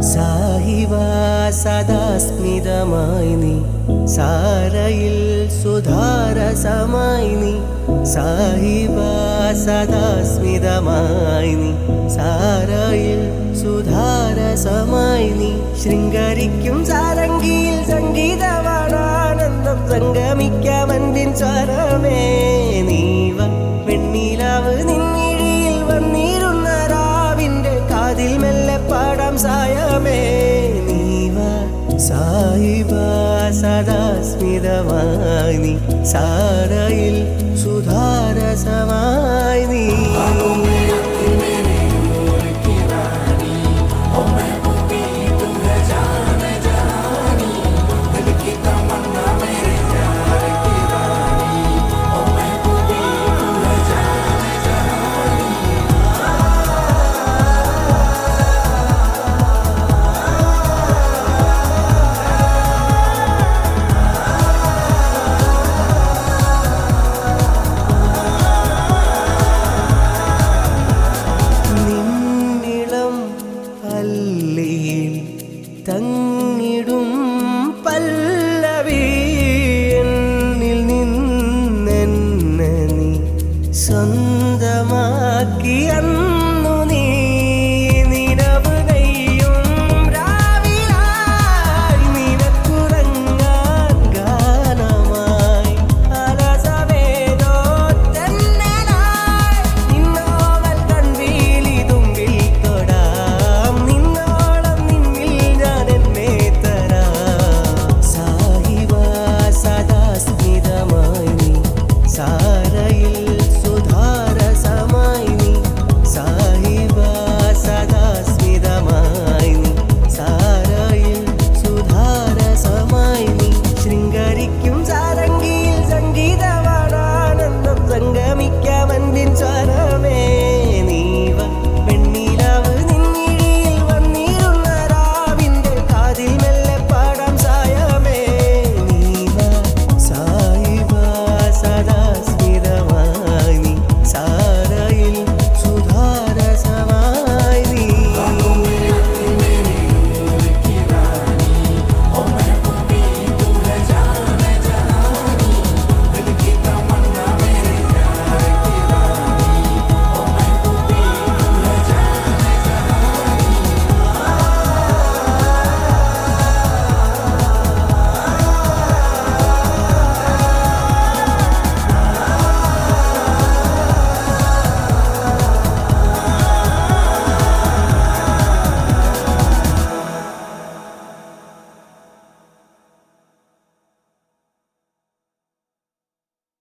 സാഹിവ സദാസ്മിതമായി നീ സാരയിൽ സുധാരസമായി നീ സാഹിബ സദാസ്മിതമായി നീ സാരയിൽ സുധാരസമായി നീ ശൃംഗരിക്കും സാരംഗിയിൽ സംഗീതമാണാനന്ദം സംഗമിക്കാമന്തിൻ സ്വരമേ നീവ വെണ്ണിലാവ് നിന്നിഴിയിൽ വന്നിരുന്ന രാവിന്റെ കാതിൽ മെല്ലെ പാടാം സായമേ നീവ സായിബ സദാസ്മിതമായി നീ സാരയിൽ സുധാരസമായി നീ നിന്നിളം അല്ലിയിൽ തങ്ങ